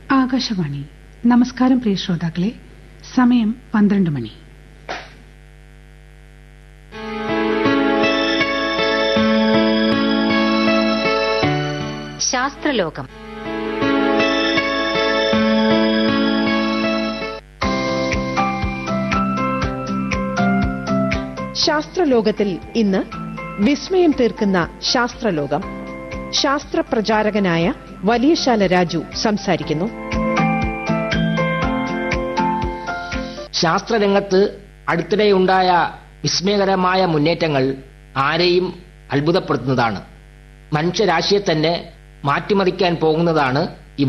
ആകാശവാണി നമസ്കാരം പ്രിയ ശ്രോതാക്കളെ സമയം പന്ത്രണ്ട് മണി ശാസ്ത്രലോകം ശാസ്ത്രലോകത്തിൽ ഇന്ന് വിസ്മയം തീർക്കുന്ന ശാസ്ത്രലോകം ശാസ്ത്ര പ്രചാരകനായ വലിയശാല രാജു സംസാരിക്കുന്നു ശാസ്ത്രരംഗത്ത് അടുത്തിടെയുണ്ടായ വിസ്മയകരമായ മുന്നേറ്റങ്ങൾ ആരെയും അത്ഭുതപ്പെടുത്തുന്നതാണ് മനുഷ്യരാശിയെ തന്നെ മാറ്റിമറിക്കാൻ പോകുന്നതാണ് ഇവ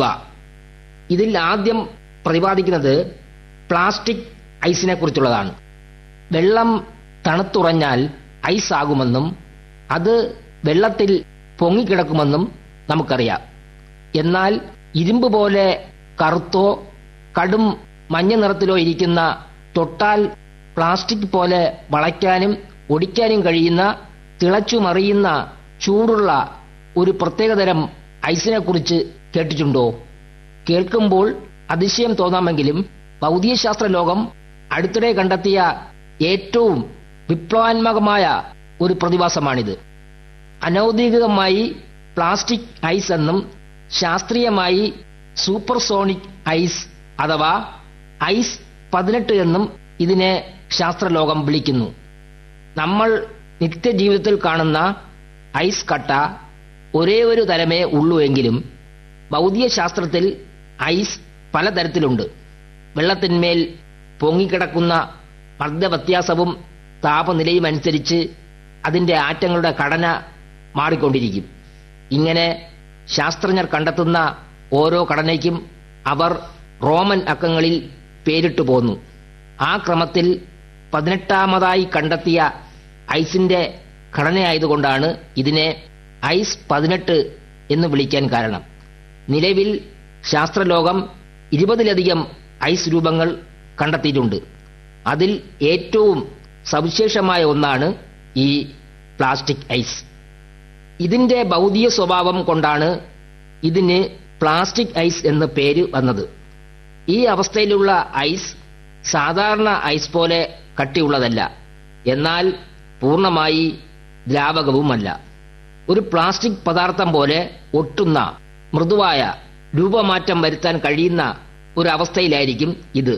ഇതിൽ ആദ്യം പ്രതിപാദിക്കുന്നത് പ്ലാസ്റ്റിക് ഐസിനെ കുറിച്ചുള്ളതാണ് വെള്ളം തണുത്തുറഞ്ഞാൽ ഐസ് ആകുമെന്നും അത് വെള്ളത്തിൽ പൊങ്ങിക്കിടക്കുമെന്നും നമുക്കറിയാം എന്നാൽ ഇരുമ്പ് പോലെ കറുത്തോ കടും മഞ്ഞ നിറത്തിലോ ഇരിക്കുന്ന തൊട്ടാൽ പ്ലാസ്റ്റിക് പോലെ വളയ്ക്കാനും ഒടിക്കാനും കഴിയുന്ന തിളച്ചുമറിയുന്ന ചൂടുള്ള ഒരു പ്രത്യേകതരം ഐസിനെ കുറിച്ച് കേട്ടിട്ടുണ്ടോ കേൾക്കുമ്പോൾ അതിശയം തോന്നാമെങ്കിലും ഭൗതികശാസ്ത്ര ലോകം അടുത്തിടെ കണ്ടെത്തിയ ഏറ്റവും വിപ്ലവാത്മകമായ ഒരു പ്രതിഭാസമാണിത് അനൌദ്യോഗികമായി പ്ലാസ്റ്റിക് ഐസ് എന്നും ശാസ്ത്രീയമായി സൂപ്പർസോണിക് ഐസ് അഥവാ ഐസ് പതിനെട്ട് എന്നും ഇതിനെ ശാസ്ത്രലോകം വിളിക്കുന്നു നമ്മൾ നിത്യജീവിതത്തിൽ കാണുന്ന ഐസ് കട്ട ഒരേ ഒരു തരമേ ഉള്ളൂ എങ്കിലും ഭൗതിക ശാസ്ത്രത്തിൽ ഐസ് പലതരത്തിലുണ്ട് വെള്ളത്തിന്മേൽ പൊങ്ങിക്കിടക്കുന്ന മർദ്ദവ്യത്യാസവും താപനിലയും അനുസരിച്ച് അതിന്റെ ആറ്റങ്ങളുടെ ഘടന മാറിക്കൊണ്ടിരിക്കും ഇങ്ങനെ ശാസ്ത്രജ്ഞർ കണ്ടെത്തുന്ന ഓരോ ഘടനയ്ക്കും അവർ റോമൻ അക്കങ്ങളിൽ പേരിട്ടു പോന്നു ആ ക്രമത്തിൽ പതിനെട്ടാമതായി കണ്ടെത്തിയ ഐസിന്റെ ഘടനയായതുകൊണ്ടാണ് ഇതിനെ ഐസ് പതിനെട്ട് എന്ന് വിളിക്കാൻ കാരണം നിലവിൽ ശാസ്ത്രലോകം ഇരുപതിലധികം ഐസ് രൂപങ്ങൾ കണ്ടെത്തിയിട്ടുണ്ട് അതിൽ ഏറ്റവും സവിശേഷമായ ഒന്നാണ് ഈ പ്ലാസ്റ്റിക് ഐസ് ഇതിന്റെ ഭൗതിക സ്വഭാവം കൊണ്ടാണ് ഇതിന് പ്ലാസ്റ്റിക് ഐസ് എന്ന പേര് വന്നത് ഈ അവസ്ഥയിലുള്ള ഐസ് സാധാരണ ഐസ് പോലെ കട്ടിയുള്ളതല്ല എന്നാൽ പൂർണ്ണമായി ദ്രാവകവുമല്ല ഒരു പ്ലാസ്റ്റിക് പദാർത്ഥം പോലെ ഒട്ടുന്ന മൃദുവായ രൂപമാറ്റം വരുത്താൻ കഴിയുന്ന ഒരു അവസ്ഥയിലായിരിക്കും ഇത്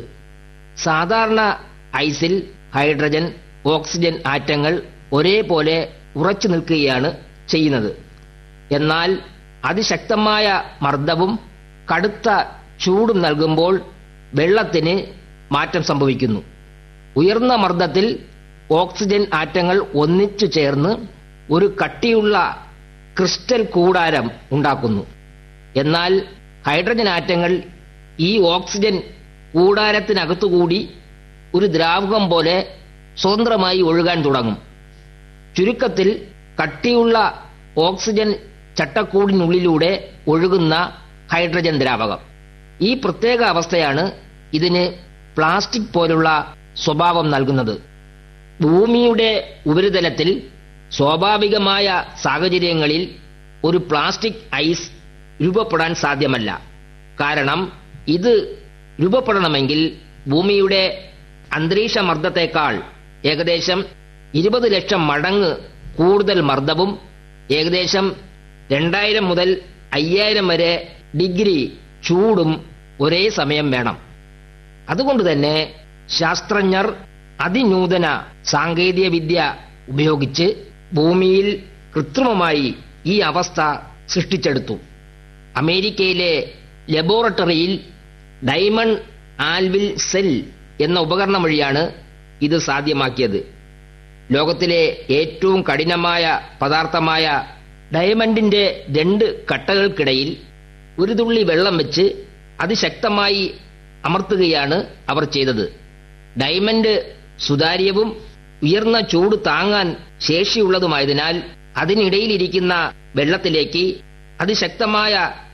സാധാരണ ഐസിൽ ഹൈഡ്രജൻ ഓക്സിജൻ ആറ്റങ്ങൾ ഒരേപോലെ ഉറച്ചു നിൽക്കുകയാണ് ചെയ്യുന്നത് എന്നാൽ അതിശക്തമായ മർദ്ദവും കടുത്ത ചൂടും നൽകുമ്പോൾ വെള്ളത്തിന് മാറ്റം സംഭവിക്കുന്നു ഉയർന്ന മർദ്ദത്തിൽ ഓക്സിജൻ ആറ്റങ്ങൾ ഒന്നിച്ചു ചേർന്ന് ഒരു കട്ടിയുള്ള ക്രിസ്റ്റൽ കൂടാരം ഉണ്ടാക്കുന്നു എന്നാൽ ഹൈഡ്രജൻ ആറ്റങ്ങൾ ഈ ഓക്സിജൻ കൂടാരത്തിനകത്തുകൂടി ഒരു ദ്രാവകം പോലെ സ്വതന്ത്രമായി ഒഴുകാൻ തുടങ്ങും ചുരുക്കത്തിൽ കട്ടിയുള്ള ഓക്സിജൻ ചട്ടക്കൂടിനുള്ളിലൂടെ ഒഴുകുന്ന ഹൈഡ്രജൻ ദ്രാവകം ഈ പ്രത്യേക അവസ്ഥയാണ് ഇതിന് പ്ലാസ്റ്റിക് പോലുള്ള സ്വഭാവം നൽകുന്നത് ഭൂമിയുടെ ഉപരിതലത്തിൽ സ്വാഭാവികമായ സാഹചര്യങ്ങളിൽ ഒരു പ്ലാസ്റ്റിക് ഐസ് രൂപപ്പെടാൻ സാധ്യമല്ല കാരണം ഇത് രൂപപ്പെടണമെങ്കിൽ ഭൂമിയുടെ അന്തരീക്ഷ മർദ്ദത്തെക്കാൾ ഏകദേശം ഇരുപത് ലക്ഷം മടങ്ങ് കൂടുതൽ മർദ്ദവും ഏകദേശം രണ്ടായിരം മുതൽ അയ്യായിരം വരെ ഡിഗ്രി ചൂടും ഒരേ സമയം വേണം അതുകൊണ്ട് തന്നെ ശാസ്ത്രജ്ഞർ അതിനൂതന സാങ്കേതിക വിദ്യ ഉപയോഗിച്ച് ഭൂമിയിൽ കൃത്രിമമായി ഈ അവസ്ഥ സൃഷ്ടിച്ചെടുത്തു അമേരിക്കയിലെ ലബോറട്ടറിയിൽ ഡയമണ്ട് ആൽവിൽ സെൽ എന്ന ഉപകരണം വഴിയാണ് ഇത് സാധ്യമാക്കിയത് ലോകത്തിലെ ഏറ്റവും കഠിനമായ പദാർത്ഥമായ ഡയമണ്ടിന്റെ രണ്ട് കട്ടകൾക്കിടയിൽ ഒരു തുള്ളി വെള്ളം വെച്ച് അതിശക്തമായി അമർത്തുകയാണ് അവർ ചെയ്തത് ഡയമണ്ട് സുതാര്യവും ഉയർന്ന ചൂട് താങ്ങാൻ ശേഷിയുള്ളതുമായതിനാൽ അതിനിടയിലിരിക്കുന്ന വെള്ളത്തിലേക്ക് അതിശക്തമായ